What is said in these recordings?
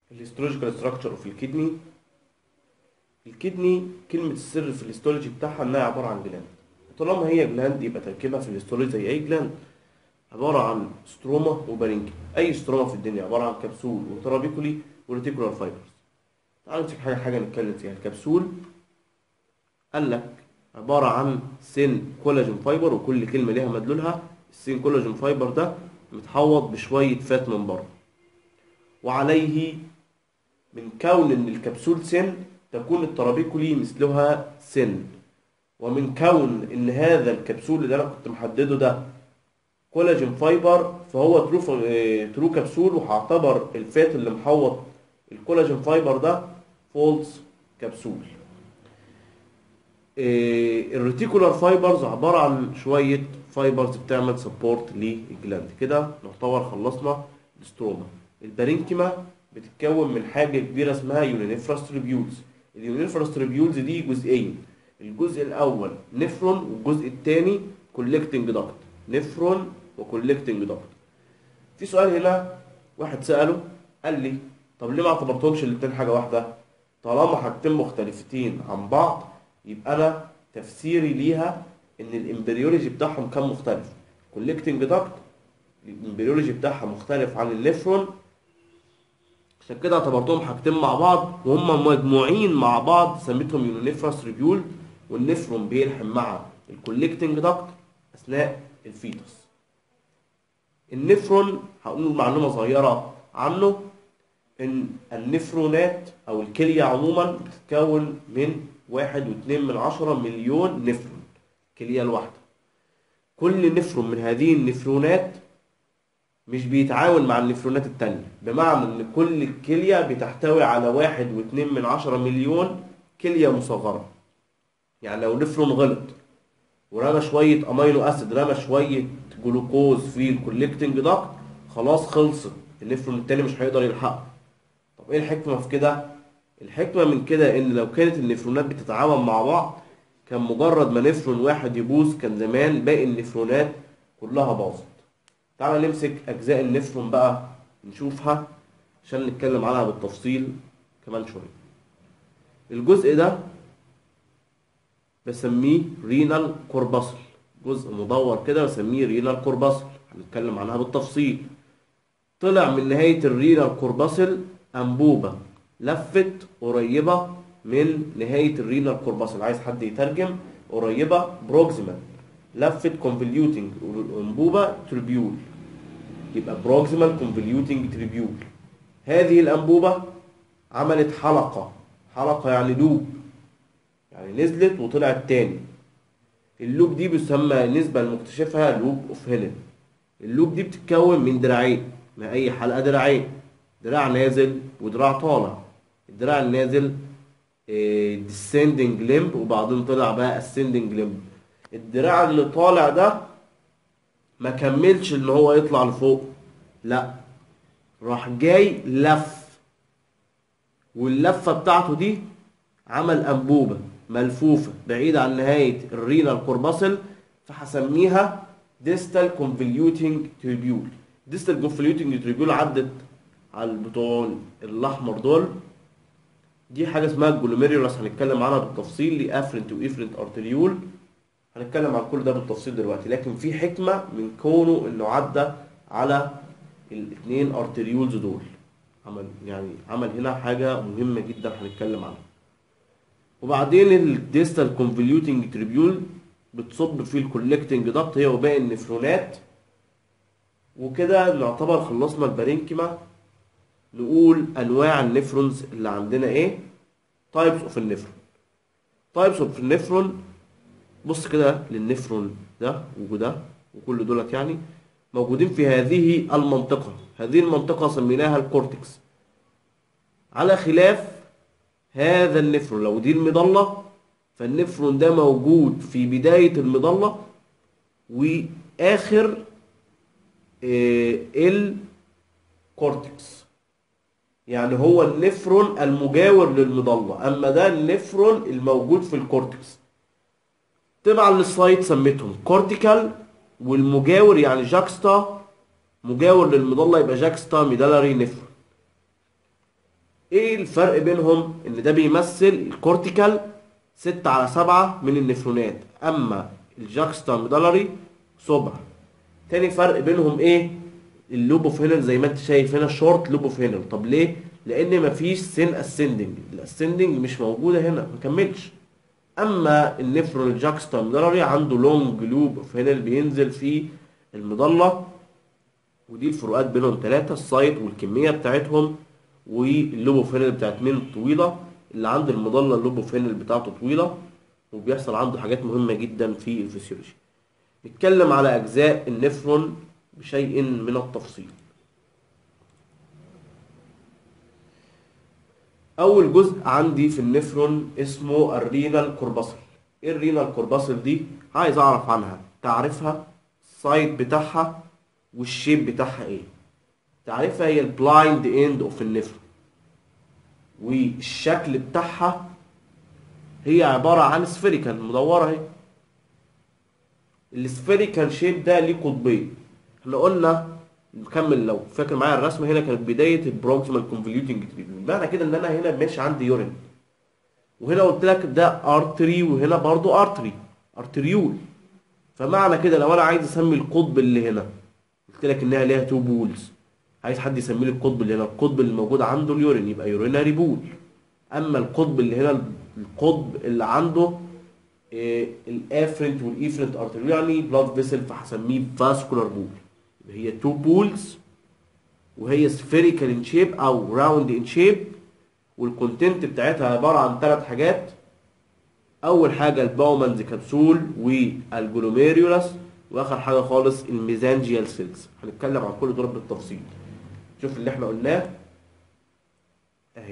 الهيستولوجيكال ستراكشر اوف الكدني الكدني كلمة السر في الهيستولوجي بتاعها انها عبارة عن جلاند طالما هي جلاند يبقى تركيبها في الهيستولوجي زي اي جلاند عبارة عن ستروما وبارينكي اي ستروما في الدنيا عبارة عن كبسول وترابيكولي وريتيكولار فايبرز تعالوا نمسك حاجة حاجة نتكلم فيها الكبسول قال لك عبارة عن سن كولاجين فايبر وكل كلمة ليها مدلولها السن كولاجين فايبر ده متحوط بشوية فات من بره وعليه من كون ان الكبسول سن تكون الترابيكولي مثلها سن ومن كون ان هذا الكبسول اللي انا كنت محدده ده كولاجين فايبر فهو ترو ترو كبسول وهعتبر الفات اللي محوط الكولاجين فايبر ده فولس كبسول الريتيكولار فايبرز عبارة عن شوية فايبرز بتعمل سبورت للجلاند كده نعتبر خلصنا الستروما البارينكيما بتتكون من حاجة كبيرة اسمها يونينيفراس تريبيولز اليونينيفراس تريبيولز دي جزئين الجزء الأول نفرون والجزء الثاني كولكتنج داكت نفرون وكولكتنج داكت في سؤال هنا واحد سأله قال لي طب ليه ما اعتبرتهمش الاتنين حاجة واحدة طالما حاجتين مختلفتين عن بعض يبقى انا تفسيري ليها ان الامبريولوجي بتاعهم كان مختلف كولكتنج داكت الامبريولوجي بتاعها مختلف عن النفرون عشان كده اعتبرتهم حاجتين مع بعض وهم مجموعين مع بعض سميتهم يونيفراس ريبيول والنفرون بيلحم مع الكولكتنج داكت اثناء الفيتوس النفرون هقول معلومه صغيره عنه ان النفرونات او الكليه عموما بتتكون من واحد واتنين من عشرة مليون نفرون كليه الواحده كل نفرون من هذه النفرونات مش بيتعاون مع النفرونات التانية بمعنى ان كل كلية بتحتوي على واحد واتنين من عشرة مليون كلية مصغرة يعني لو نفرون غلط ورمى شوية امينو اسيد رمى شوية جلوكوز في الكوليكتنج داكت خلاص خلصت النفرون التاني مش هيقدر يلحقه طب ايه الحكمة في كده الحكمة من كده ان لو كانت النفرونات بتتعاون مع بعض كان مجرد ما نفرون واحد يبوظ كان زمان باقي النفرونات كلها باظت تعال نمسك اجزاء النفرون بقى نشوفها عشان نتكلم عنها بالتفصيل كمان شويه الجزء ده بسميه رينال كورباسل جزء مدور كده بسميه رينال كورباسل هنتكلم عنها بالتفصيل طلع من نهاية الرينال كورباسل أنبوبة لفت قريبة من نهاية الرينال كورباسل عايز حد يترجم قريبة بروكسيمال لفت كونفوليوتنج انبوبه تريبيول يبقى بروكسيمال كونفوليوتنج تريبيول هذه الانبوبه عملت حلقه حلقه يعني لوب يعني نزلت وطلعت تاني اللوب دي بيسمى نسبة لمكتشفها لوب اوف هيلن اللوب دي بتتكون من دراعين ما اي حلقة دراعين دراع نازل ودراع طالع الدراع النازل descending limb وبعدين طلع بقى ascending limb الدراع اللي طالع ده ما كملش ان هو يطلع لفوق لا راح جاي لف واللفه بتاعته دي عمل انبوبه ملفوفه بعيده عن نهايه الرينال كورباسل فهسميها ديستال كونفوليوتنج تريبيول ديستال كونفوليوتنج تريبيول عدت على البطون الاحمر دول دي حاجه اسمها الجلوميريولاس هنتكلم عنها بالتفصيل لافرنت وافرنت ارتريول هنتكلم عن كل ده بالتفصيل دلوقتي لكن في حكمه من كونه انه عدى على الاثنين ارتريولز دول عمل يعني عمل هنا حاجه مهمه جدا هنتكلم عنها وبعدين الديستال كونفوليوتنج تريبيول بتصب في الكولكتنج داكت هي وباقي النفرونات وكده نعتبر خلصنا البارينكيما نقول انواع النفرونز اللي عندنا ايه تايبس اوف النفرون تايبس اوف النفرون بص كده للنفرون ده وده وكل دولت يعني موجودين في هذه المنطقة هذه المنطقة سميناها الكورتكس على خلاف هذا النفرون لو دي المضلة فالنفرون ده موجود في بداية المضلة وآخر آه الكورتكس يعني هو النفرون المجاور للمضلة أما ده النفرون الموجود في الكورتكس تبعا للسلايد سميتهم كورتيكال والمجاور يعني جاكستا مجاور للمضلة يبقى جاكستا ميدالري نفرون ايه الفرق بينهم ان ده بيمثل الكورتيكال 6 على 7 من النفرونات اما الجاكستا ميدالري سبع تاني فرق بينهم ايه اللوب اوف هينل زي ما انت شايف هنا شورت لوب اوف هينل طب ليه لان مفيش سين اسندنج الاسندنج مش موجوده هنا ما كملش اما النفرون الجاكستا ميدالري عنده لونج لوب اوف هينل بينزل في المضله ودي الفروقات بينهم ثلاثة السايت والكمية بتاعتهم واللوب اوف هينل بتاعت مين طويلة اللي عند المضلة اللوب اوف هينل بتاعته طويلة وبيحصل عنده حاجات مهمة جدا في الفسيولوجي نتكلم على أجزاء النفرون بشيء من التفصيل أول جزء عندي في النفرون اسمه الرينال كورباسل إيه الرينال كورباسل دي؟ عايز أعرف عنها تعرفها السايت بتاعها والشيب بتاعها إيه تعرفها هي البلايند اند اوف النفرون والشكل بتاعها هي عبارة عن سفيريكال مدورة اهي السفيريكال شيب ده ليه قطبين احنا قلنا نكمل لو فاكر معايا الرسمه هنا كانت بدايه البروكسيمال كونفوليوتنج تريتمنت معنى كده ان انا هنا ماشي عندي يورين وهنا قلت لك ده ارتري وهنا برضو ارتري ارتريول فمعنى كده لو انا عايز اسمي القطب اللي هنا قلت لك انها ليها تو بولز عايز حد يسمي لي القطب اللي هنا القطب اللي موجود عنده اليورين يبقى يوريناري بول اما القطب اللي هنا القطب اللي عنده إيه الافرنت والايفرنت ارتريول يعني بلاد فيسل فهسميه فاسكولار بول هي تو بولز وهي سفيريكال ان شيب او راوند ان شيب والكونتنت بتاعتها عباره عن ثلاث حاجات اول حاجه الباومانز كبسول والجلوميريولاس واخر حاجه خالص الميزانجيال سيلز هنتكلم عن كل دول بالتفصيل شوف اللي احنا قلناه اهي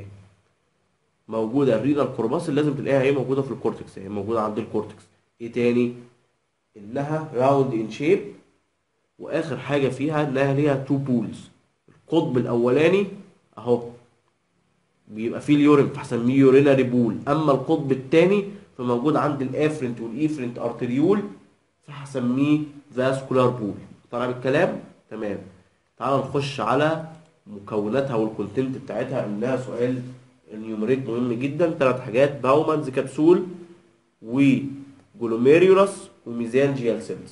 موجوده الرينال كورباسل لازم تلاقيها هي موجوده في الكورتكس هي موجوده عند الكورتكس ايه تاني انها راوند ان شيب واخر حاجه فيها انها ليها تو بولز القطب الاولاني اهو بيبقى فيه اليورين فهسميه يوريناري بول اما القطب الثاني فموجود عند الافرنت والايفرنت ارتريول فهسميه فاسكولار بول طالع بالكلام تمام تعال نخش على مكوناتها والكونتنت بتاعتها انها سؤال النيومريت مهم جدا ثلاث حاجات باومانز كبسول وجلوميريولاس وميزانجيال سيلز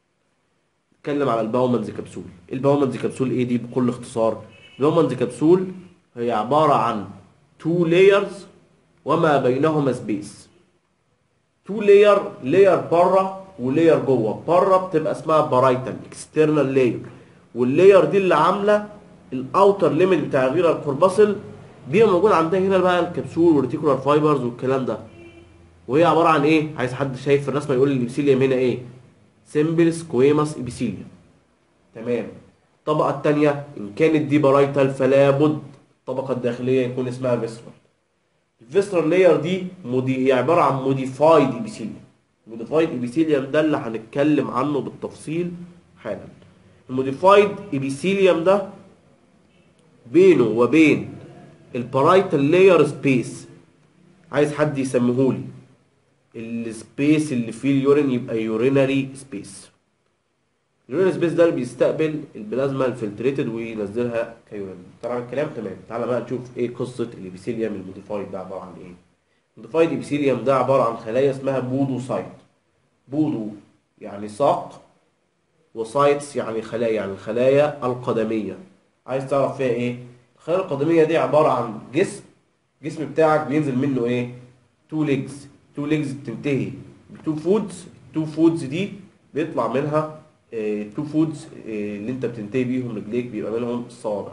نتكلم على الباومانز كبسول الباومانز كبسول ايه دي بكل اختصار الباومانز كبسول هي عبارة عن تو لايرز وما بينهما سبيس تو لاير لاير بره ولاير جوه بره بتبقى اسمها بارايتال اكسترنال لاير واللاير دي اللي عامله الاوتر ليميت بتاع غير الكورباسل بيبقى موجود عندها هنا بقى الكبسول والريتيكولار فايبرز والكلام ده وهي عباره عن ايه عايز حد شايف في الرسمه يقول لي الابيثيليوم هنا ايه سيمبل سكويماس ابيثيليوم تمام الطبقه الثانيه ان كانت دي بارايتال فلا بد الطبقه الداخليه يكون اسمها فيسرال الفيسرال لاير دي مودي هي عباره عن موديفايد ابيثيليوم الموديفايد ابيثيليوم ده اللي هنتكلم عنه بالتفصيل حالا الموديفايد ابيثيليوم ده بينه وبين البارايتال لاير سبيس عايز حد يسميهولي السبيس اللي فيه اليورين يبقى يوريناري سبيس اليورين سبيس ده اللي بيستقبل البلازما الفلتريتد وينزلها كيورين طبعا الكلام تمام تعالى بقى نشوف ايه قصه الابيثيليوم الموديفايد ده عباره عن ايه الموديفايد ابيثيليوم ده عباره عن خلايا اسمها بودوسايت بودو يعني ساق وسايتس يعني خلايا يعني الخلايا القدميه عايز تعرف فيها ايه الخلايا القدميه دي عباره عن جسم الجسم بتاعك بينزل منه ايه تو ليجز تو ليجز بتنتهي بتو فودز التو فودز دي بيطلع منها تو فودز اللي انت بتنتهي بيهم رجليك بيبقى منهم الصوابع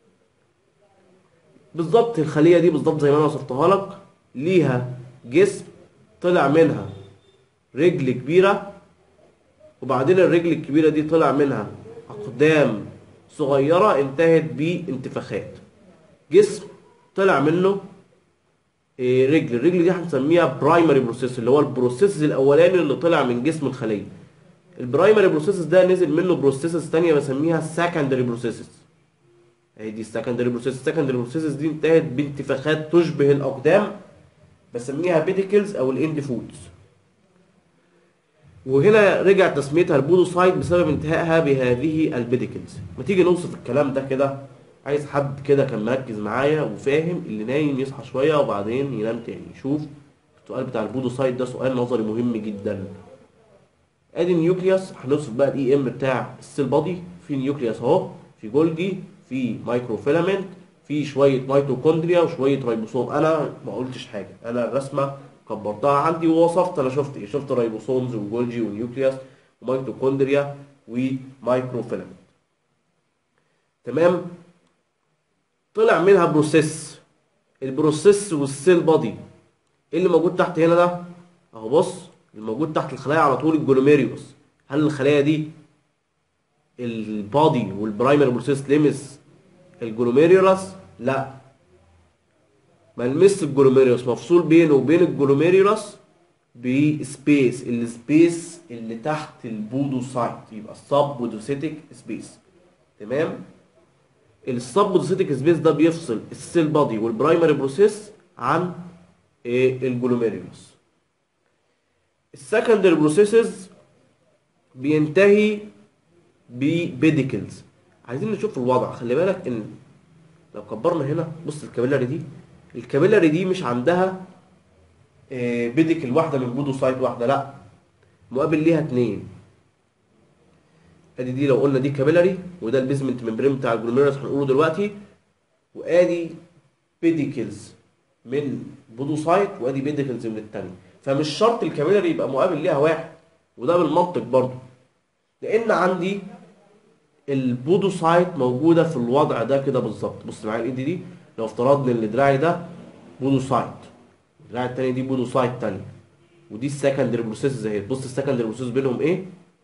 بالظبط الخليه دي بالظبط زي ما انا وصفتها لك ليها جسم طلع منها رجل كبيره وبعدين الرجل الكبيره دي طلع منها اقدام صغيره انتهت بانتفاخات جسم طلع منه رجل الرجل دي هنسميها برايمري بروسيس اللي هو البروسيس الاولاني اللي طلع من جسم الخليه البرايمري بروسيس ده نزل منه بروسيسز تانية بسميها سكندري بروسيسز اهي دي السكندري بروسيس السكندري بروسيسز دي انتهت بانتفاخات تشبه الاقدام بسميها بيديكلز او الاند فودز وهنا رجع تسميتها البودوسايت بسبب انتهائها بهذه البيديكلز ما تيجي نوصف الكلام ده كده عايز حد كده كان مركز معايا وفاهم اللي نايم يصحى شويه وبعدين ينام تاني شوف السؤال بتاع البودوسايت ده سؤال نظري مهم جدا ادي النيوكليوس هنوصف بقى الاي ام بتاع السيل بادي في نيوكليوس اهو في جولجي في مايكروفيلامنت في شويه ميتوكوندريا وشويه ريبوسوم انا ما قلتش حاجه انا الرسمه كبرتها عندي ووصفت انا شفت ايه شفت ريبوسومز وجولجي ونيوكليوس وميتوكوندريا ومايكروفيلامنت تمام طلع منها بروسيس البروسيس والسيل بادي ايه اللي موجود تحت هنا ده اهو بص الموجود تحت الخلايا على طول الجلوميريوس هل الخلايا دي البادي والبرايمري بروسيس لمس الجلوميريوس لا ملمس الجلوميريوس مفصول بينه وبين الجلوميريوس بسبيس السبيس اللي تحت البودوسايت يبقى السب بودوسيتك سبيس تمام السب بودوسيتك سبيس ده بيفصل السيل بادي والبرايمري بروسيس عن إيه الجلوميريوس السكندري بروسيسز بينتهي ببيديكلز عايزين نشوف الوضع خلي بالك ان لو كبرنا هنا بص الكابيلاري دي الكابيلاري دي مش عندها آه، بيديكل واحده من بودوسايت واحده لا مقابل ليها اتنين ادي دي لو قلنا دي كابيلاري وده البيزمنت ممبرين بتاع الجلوميرولس هنقوله دلوقتي وادي بيديكلز من بودوسايت وادي بيديكلز من التانية فمش شرط الكابيلاري يبقى مقابل ليها واحد وده بالمنطق برضو لان عندي البودوسايت موجوده في الوضع ده كده بالظبط بص معايا الايد دي لو افترضنا ان دراعي ده بودوسايت الدراع التاني دي بودوسايت تانية ودي السكندري بروسيس اهي بص السكندري بروسيس بينهم ايه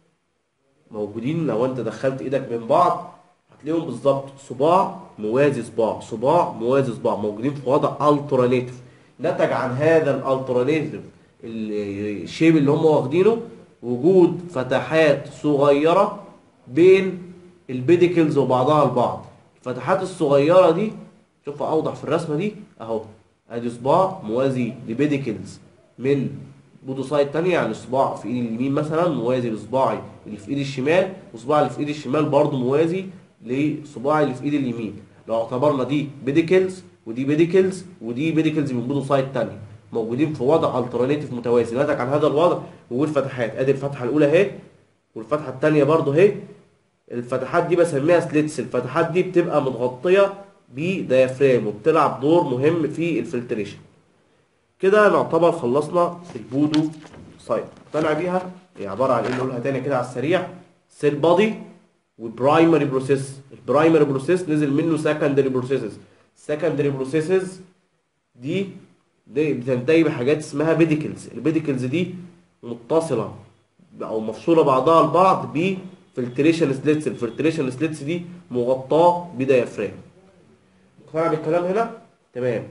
موجودين لو انت دخلت ايدك من بعض هتلاقيهم بالظبط صباع موازي صباع صباع موازي صباع موجودين في وضع الترانيتيف نتج عن هذا الالترانيتيف الشيب اللي هم واخدينه وجود فتحات صغيره بين البيديكلز وبعضها البعض الفتحات الصغيره دي شوفها اوضح في الرسمه دي اهو ادي صباع موازي لبيديكلز من بودوسايت تانية يعني صباع في ايدي اليمين مثلا موازي لصباعي اللي في ايدي الشمال وصباعي اللي في ايدي الشمال برضه موازي لصباعي اللي في ايدي اليمين لو اعتبرنا دي بيديكلز ودي بيديكلز ودي بيديكلز من بودوسايت تانية موجودين في وضع الترناتيف متوازي نتج عن هذا الوضع وجود فتحات ادي الفتحه الاولى اهي والفتحه الثانيه برضه اهي الفتحات دي بسميها سليتس الفتحات دي بتبقى متغطيه بديافرام وبتلعب دور مهم في الفلتريشن كده نعتبر خلصنا البودو سايت مقتنع بيها هي عباره عن ايه نقولها تاني كده على السريع سيل بادي وبرايمري بروسيس البرايمري بروسيس نزل منه سكندري بروسيسز السكندري بروسيسز دي دي بتنتهي بحاجات اسمها بيديكلز البيديكلز دي متصله او مفصوله بعضها البعض بفلتريشن سليتس الفلتريشن سليتس دي مغطاه بديافرام مقتنع بالكلام هنا تمام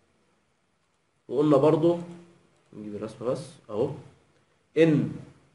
وقلنا برضو نجيب الرسمه بس اهو ان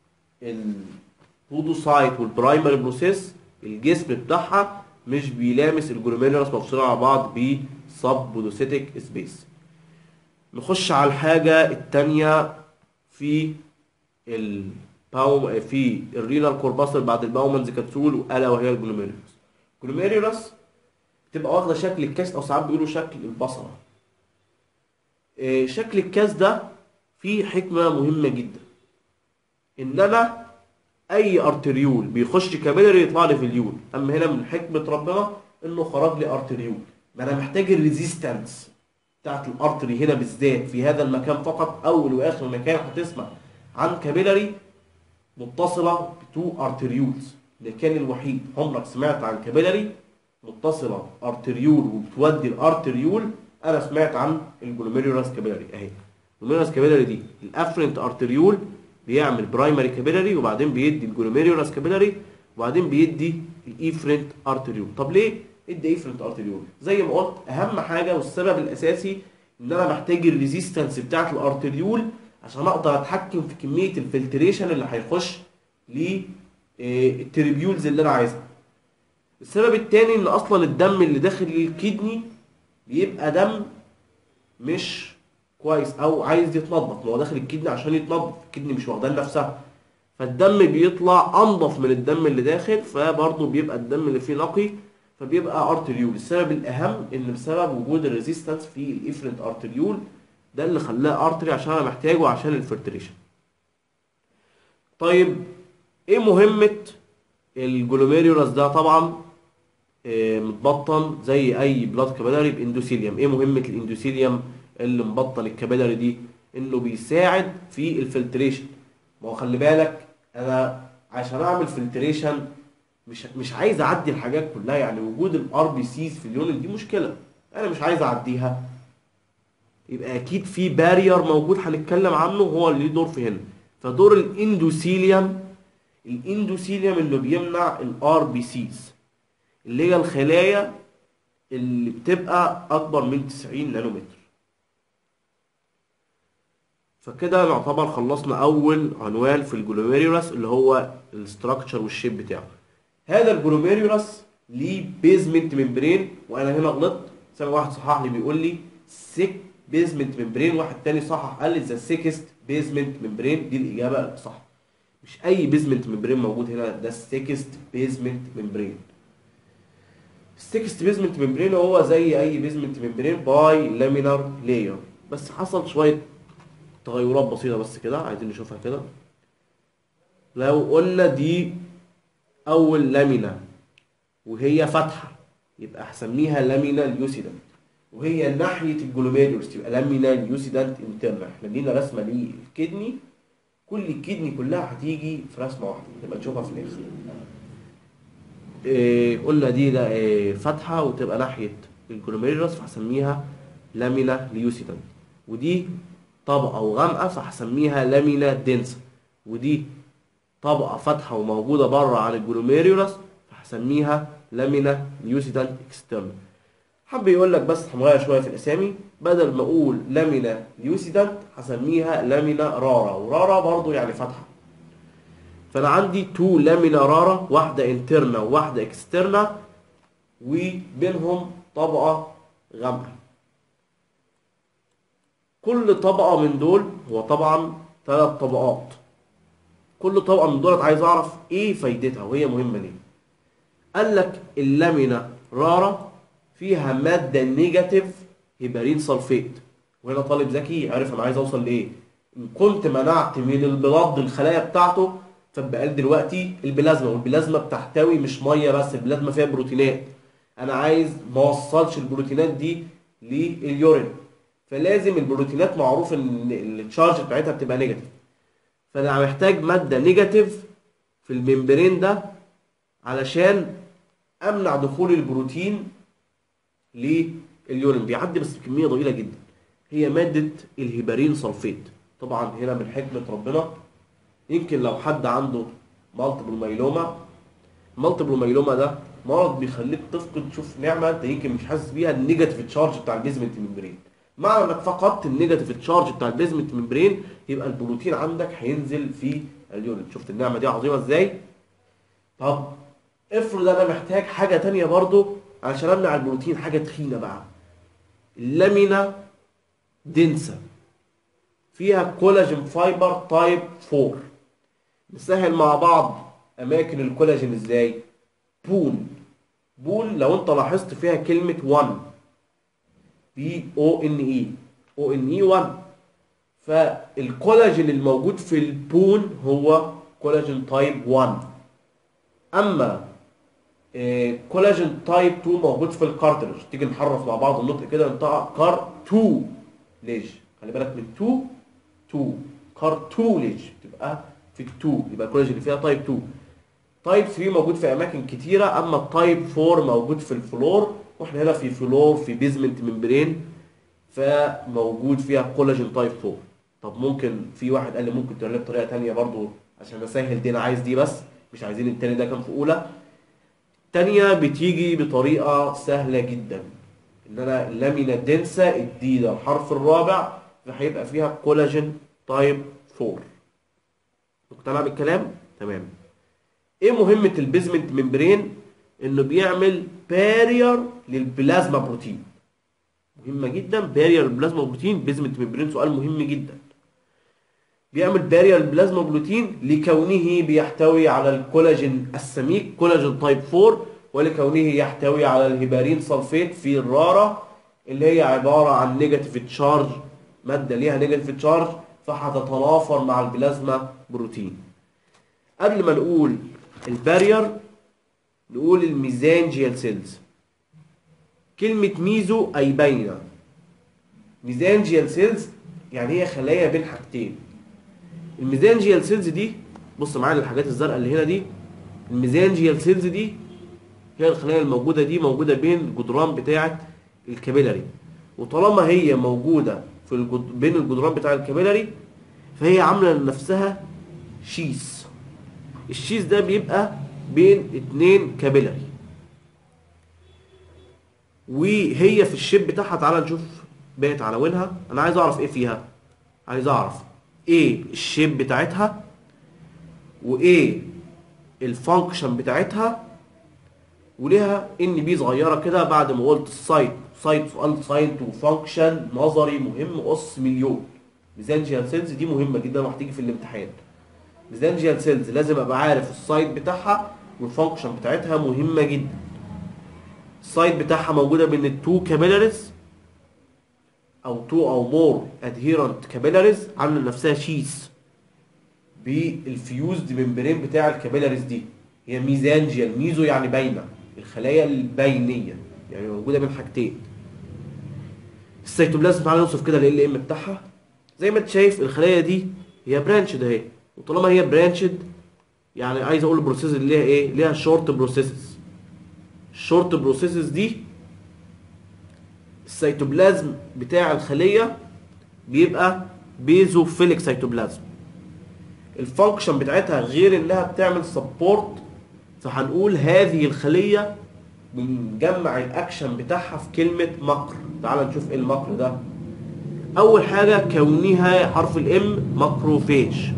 البودوسايت والبرايمري بروسيس الجسم بتاعها مش بيلامس الجلوميرولس مفصوله على بعض بسب بودوسيتك سبيس نخش على الحاجه الثانيه في الباوم في الرينال كورباسل بعد الباومنز كبسول الا وهي الجلوميرولس الجلوميرولس بتبقى واخده شكل الكاس او ساعات بيقولوا شكل البصره إيه، شكل الكاس ده فيه حكمه مهمه جدا ان انا اي ارتريول بيخش كابيلاري يطلع لي فيليول اما هنا من حكمه ربنا انه خرج لي ارتريول ما انا محتاج الريزيستنس بتاعت الارتري هنا بالذات في هذا المكان فقط اول واخر مكان هتسمع عن كابيلاري متصله بتو ارتريولز المكان الوحيد عمرك سمعت عن كابيلاري متصله ارتريول وبتودي الارتريول انا سمعت عن الجلوميرولس كابيلاري اهي الجلوميرولس كابيلاري دي الافرنت ارتريول بيعمل برايمري كابيلاري وبعدين بيدي الجلوميرولس كابيلاري وبعدين بيدي الايفرنت ارتريول طب ليه ادي ايفرنت ارتريول زي ما قلت اهم حاجه والسبب الاساسي ان انا محتاج الريزيستنس بتاعت الارتريول عشان اقدر اتحكم في كميه الفلتريشن اللي هيخش للتريبيولز اللي انا عايزها السبب التاني ان اصلا الدم اللي داخل الكدني بيبقى دم مش كويس او عايز يتنظف ما هو داخل الكدني عشان يتنظف الكدني مش واخداه لنفسها فالدم بيطلع انضف من الدم اللي داخل فبرضه بيبقى الدم اللي فيه نقي فبيبقى ارتريول السبب الاهم ان بسبب وجود الريزيستنس في الافرنت ارتريول ده اللي خلاه ارتري عشان انا محتاجه عشان الفلتريشن طيب ايه مهمة الجلوميريولاس ده طبعا آه، متبطن زي اي بلاد كابيلاري باندوثيليوم ايه مهمة الاندوثيليوم اللي مبطن الكابيلاري دي انه بيساعد في الفلتريشن ما هو خلي بالك انا عشان اعمل فلتريشن مش مش عايز اعدي الحاجات كلها يعني وجود الار بي سيز في اليونت دي مشكله انا مش عايز اعديها يبقى اكيد في بارير موجود هنتكلم عنه هو اللي ليه دور في هنا فدور الاندوثيليوم الاندوثيليوم اللي بيمنع الار بي سيز اللي هي الخلايا اللي بتبقى اكبر من 90 نانومتر فكده نعتبر خلصنا اول عنوان في الجلوميريولاس اللي هو الاستراكشر والشيب بتاعه هذا الجلوميريولاس ليه بيزمنت ممبرين وانا هنا غلطت سامع واحد صحح لي بيقول لي سيك بيزمنت ممبرين واحد تاني صحح قال لي ذا سيكست بيزمنت ممبرين دي الاجابه الصح مش اي بيزمنت ممبرين موجود هنا ده السيكست بيزمنت ممبرين السيكست بيزمنت ممبرين هو زي اي بيزمنت ممبرين باي لامينار لاير بس حصل شويه تغيرات بسيطه بس كده عايزين نشوفها كده لو قلنا دي اول لامينا وهي فاتحه يبقى هسميها لامينا اليوسيدنت وهي ناحيه الجلوميريولس تبقى لامينا اليوسيدنت انترنا احنا لينا رسمه للكدني كل الكدني كلها هتيجي في رسمه واحده نبقى نشوفها في الاخر إيه قلنا دي ده إيه فاتحه وتبقى ناحيه الجلوميريولس فهسميها لامينا ليوسيدنت ودي طبقه وغامقه فهسميها لامينا دنسا ودي طبقه فاتحه وموجوده بره عن الجلوميريولس فهسميها لامينا ليوسيدنت اكسترنال حب يقول لك بس هنغير شويه في الاسامي بدل ما اقول لامينا ليوسيدنت هسميها لامينا رارا ورارا برضو يعني فاتحه فانا عندي تو لامينا رارا واحده انترنا وواحده اكسترنا وبينهم طبقه غامقه كل طبقه من دول هو طبعا ثلاث طبقات كل طبقه من دول عايز اعرف ايه فايدتها وهي مهمه ليه قال لك اللامينا رارا فيها ماده نيجاتيف هيبارين سلفيت وهنا طالب ذكي عارف انا عايز اوصل لايه ان كنت منعت من البلاد الخلايا بتاعته فبقى دلوقتي البلازما والبلازما بتحتوي مش ميه بس البلازما فيها بروتينات انا عايز ما اوصلش البروتينات دي لليورين فلازم البروتينات معروف ان التشارج بتاعتها بتبقى نيجاتيف فانا محتاج ماده نيجاتيف في الممبرين ده علشان امنع دخول البروتين لليورين بيعدي بس بكميه ضئيله جدا هي ماده الهيبارين سلفيت طبعا هنا من حكمه ربنا يمكن لو حد عنده مالتيبل مايلوما مالتيبل مايلوما ده مرض بيخليك تفقد تشوف نعمه انت يمكن مش حاسس بيها النيجاتيف تشارج بتاع البيزمنت ممبرين معنى انك فقدت النيجاتيف تشارج بتاع البيزمنت ممبرين يبقى البروتين عندك هينزل في اليورين شفت النعمه دي عظيمه ازاي طب افرض انا محتاج حاجه تانية برضو علشان امنع البروتين حاجه تخينه بقى اللامينا دنسا فيها كولاجين فايبر تايب 4 نسهل مع بعض اماكن الكولاجين ازاي بون بون لو انت لاحظت فيها كلمه 1 بي او ان اي او ان اي 1 فالكولاجين الموجود في البون هو كولاجين تايب 1 اما آه، كولاجين تايب 2 موجود في الكارتريج تيجي نحرف مع بعض النطق كده ننطق كار 2 ليج خلي بالك من 2 2 كارتوليج تبقى في 2 يبقى الكولاجين اللي فيها تايب 2 تايب 3 موجود في اماكن كتيره اما التايب 4 موجود في الفلور واحنا هنا في فلور في بيزمنت ممبرين فموجود فيها كولاجين تايب 4 طب ممكن في واحد قال لي ممكن تقول لي بطريقه ثانيه برضو عشان اسهل دي انا عايز دي بس مش عايزين التاني ده كان في اولى التانية بتيجي بطريقة سهلة جدا ان انا اللامينا دنسا الدي ده الحرف الرابع فهيبقى فيها كولاجين تايب 4 مقتنع بالكلام؟ تمام ايه مهمة البيزمنت ممبرين؟ انه بيعمل بارير للبلازما بروتين مهمة جدا بارير للبلازما بروتين بيزمنت ممبرين سؤال مهم جدا بيعمل بارير للبلازما بروتين لكونه بيحتوي على الكولاجين السميك كولاجين تايب 4 ولكونه يحتوي على الهيبارين سلفيت في الرارة اللي هي عبارة عن نيجاتيف تشارج مادة ليها نيجاتيف تشارج فهتتنافر مع البلازما بروتين قبل ما نقول البارير نقول الميزانجيال سيلز كلمة ميزو أي بين ميزانجيال سيلز يعني هي خلايا بين حاجتين الميزانجيال سيلز دي بص معايا الحاجات الزرقاء اللي هنا دي الميزانجيال سيلز دي هي الخلايا الموجودة دي موجودة بين الجدران بتاعة الكابيلاري وطالما هي موجودة في الجد... بين الجدران بتاع الكابيلاري فهي عاملة لنفسها شيس الشيس ده بيبقى بين اتنين كابيلاري وهي في الشيب بتاعها تعالى نشوف بقت عناوينها انا عايز اعرف ايه فيها عايز اعرف ايه الشيب بتاعتها وايه الفانكشن بتاعتها وليها ان بي صغيره كده بعد ما قلت السايت سايت سؤال سايت وفانكشن نظري مهم قص مليون ميزانجيال سيلز دي مهمه جدا وهتيجي في الامتحان ميزانجيال سيلز لازم ابقى عارف السايت بتاعها والفانكشن بتاعتها مهمه جدا السايت بتاعها موجوده بين التو كابيلاريز او تو او مور ادهيرنت كابيلاريز عامله لنفسها شيس بالفيوزد ممبرين بتاع الكابيلاريز دي هي ميزانجيال ميزو يعني باينه الخلايا البينيه يعني موجوده بين حاجتين السيتوبلازم تعالى نوصف كده ال ام بتاعها زي ما انت شايف الخلايا دي هي برانشد اهي وطالما هي برانشد يعني عايز اقول البروسيس اللي ليها ايه ليها شورت بروسيسز الشورت بروسيسز دي السيتوبلازم بتاع الخليه بيبقى بيزوفيليك سيتوبلازم الفانكشن بتاعتها غير انها بتعمل سبورت فهنقول هذه الخليه بنجمع الاكشن بتاعها في كلمه مقر تعال نشوف ايه المقر ده اول حاجه كونها حرف الام ماكروفاج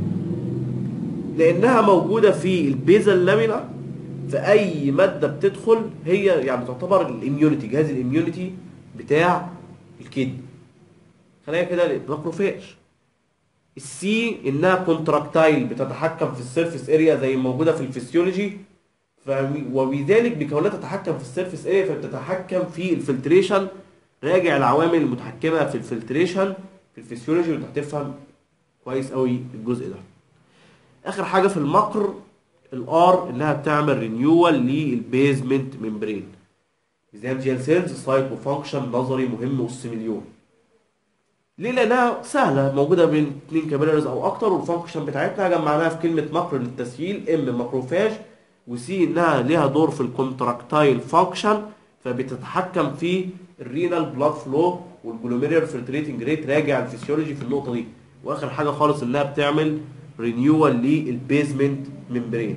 لانها موجوده في البيزا اللامينا في اي ماده بتدخل هي يعني تعتبر الاميونيتي جهاز الاميونيتي بتاع الكدني خلينا كده ماكروفاج السي انها كونتراكتايل بتتحكم في السيرفيس اريا زي موجوده في الفسيولوجي ف... وبذلك بكونها تتحكم في السيرفيس اريا فبتتحكم في الفلتريشن راجع العوامل المتحكمه في الفلتريشن في الفسيولوجي وانت هتفهم كويس قوي الجزء ده اخر حاجه في المقر الار انها بتعمل رينيوال للبيزمنت ممبرين زي جيل سيلز سايكو فانكشن نظري مهم نص مليون ليه لانها سهله موجوده بين اثنين كابيلاريز او اكتر والفانكشن بتاعتها جمعناها في كلمه مقر للتسهيل ام ماكروفاج وسي انها ليها دور في الكونتراكتايل فانكشن فبتتحكم في الرينال بلاد فلو والجلوميريال فلتريتنج ريت راجع الفسيولوجي في النقطه دي واخر حاجه خالص انها بتعمل رينيوال للبيزمنت ممبرين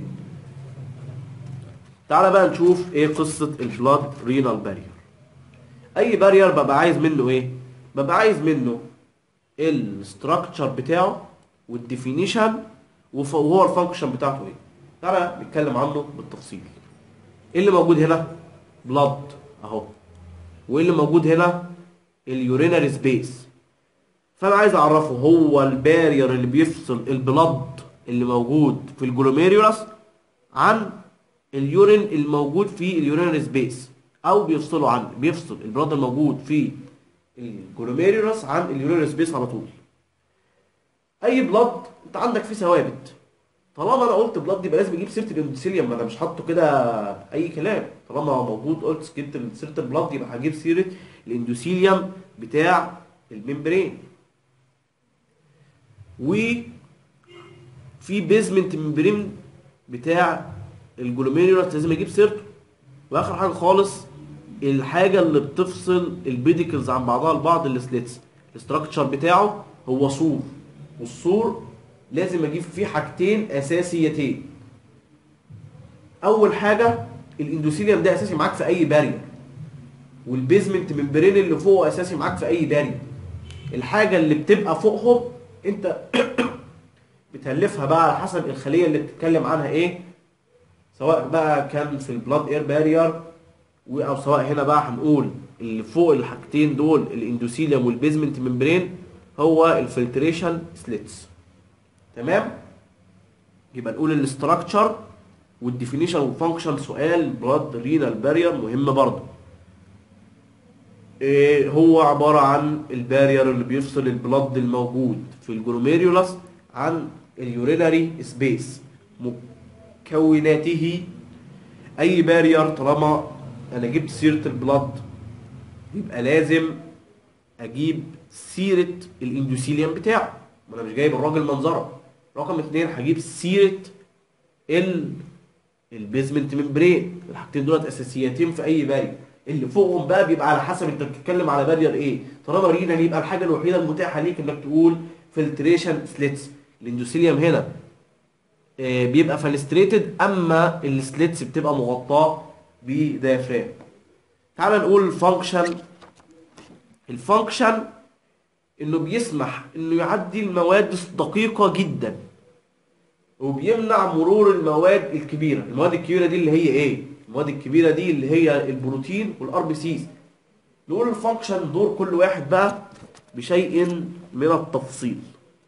تعالى بقى نشوف ايه قصه البلاد رينال بارير اي بارير ببقى عايز منه ايه ببقى عايز منه الستراكشر بتاعه والديفينيشن وهو الفانكشن بتاعته ايه تعالى نتكلم عنه بالتفصيل ايه اللي موجود هنا بلاد اهو وايه اللي موجود هنا اليورينري سبيس فانا عايز اعرفه هو البارير اللي بيفصل البلاد اللي موجود في الجلوميريولاس عن اليورين الموجود في اليورينري سبيس او بيفصله عن بيفصل البلاد الموجود في الجلوميريولاس عن اليورينري سبيس على طول اي بلاد انت عندك فيه ثوابت طالما انا قلت بلاد يبقى لازم اجيب سيره الاندوثيليوم ما انا مش حاطه كده اي كلام طالما هو موجود قلت جبت سيره البلاد يبقى هجيب سيره الاندوثيليوم بتاع الممبرين وفي بيزمنت ممبرين بتاع الجلوميريولاس لازم اجيب سيرته واخر حاجه خالص الحاجه اللي بتفصل البيديكلز عن بعضها البعض السليتس الاستراكشر بتاعه هو سور والسور لازم اجيب فيه حاجتين اساسيتين اول حاجه الاندوثيليوم ده اساسي معاك في اي بارير والبيزمنت ممبرين اللي فوقه اساسي معاك في اي بارير الحاجه اللي بتبقى فوقهم انت بتالفها بقى على حسب الخليه اللي بتتكلم عنها ايه سواء بقى كان في البلاد اير بارير او سواء هنا بقى هنقول اللي فوق الحاجتين دول الاندوثيليوم والبيزمنت ممبرين هو الفلتريشن سليتس تمام يبقى نقول الاستراكشر والديفينيشن والفانكشن سؤال بلاد رينال بارير مهم برضه إيه هو عبارة عن البارير اللي بيفصل البلد الموجود في الجلوميريولاس عن اليوريناري سبيس مكوناته اي بارير طالما انا جبت سيرة البلد يبقى لازم اجيب سيرة الاندوثيليوم بتاعه ما انا مش جايب الراجل منظره رقم اتنين هجيب سيرة ال البيزمنت ممبرين الحاجتين دولت اساسيتين في اي بارير اللي فوقهم بقى بيبقى على حسب انت بتتكلم على بارير ايه طالما رينا يبقى الحاجه الوحيده المتاحه ليك انك تقول فلتريشن سليتس الاندوثيليوم هنا آه، بيبقى فلستريتد اما السليتس بتبقى مغطاه بديافرام تعال نقول الفانكشن الفانكشن انه بيسمح انه يعدي المواد دقيقه جدا وبيمنع مرور المواد الكبيره المواد الكبيره دي اللي هي ايه المواد الكبيره دي اللي هي البروتين والار بي سيز نقول الفانكشن دور كل واحد بقى بشيء من التفصيل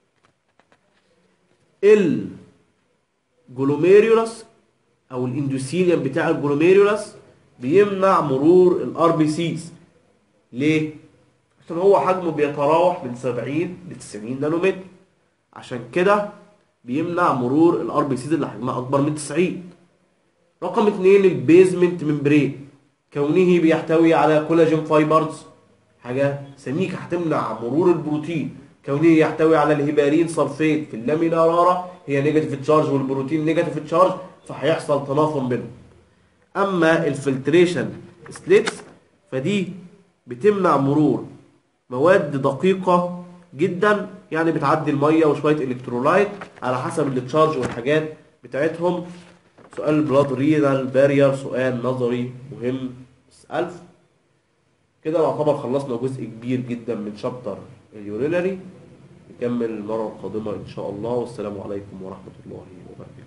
الجلوميريولاس او الاندوثيليوم بتاع الجلوميريولاس بيمنع مرور الار بي سيز ليه عشان هو حجمه بيتراوح من 70 ل 90 نانومتر عشان كده بيمنع مرور الار بي سيز اللي حجمها اكبر من 90 رقم اتنين البيزمنت ممبرين كونه بيحتوي على كولاجين فايبرز حاجة سميكة هتمنع مرور البروتين كونه يحتوي على الهيبارين صلفيت في اللامينا رارا هي نيجاتيف تشارج والبروتين نيجاتيف تشارج فهيحصل تنافر بينهم اما الفلتريشن سليتس فدي بتمنع مرور مواد دقيقة جدا يعني بتعدي المية وشوية الكترولايت على حسب التشارج والحاجات بتاعتهم سؤال بلاد رينال بارير سؤال نظري مهم ألف كده نعتبر خلصنا جزء كبير جدا من شابتر اليورينري نكمل المرة القادمة إن شاء الله والسلام عليكم ورحمة الله وبركاته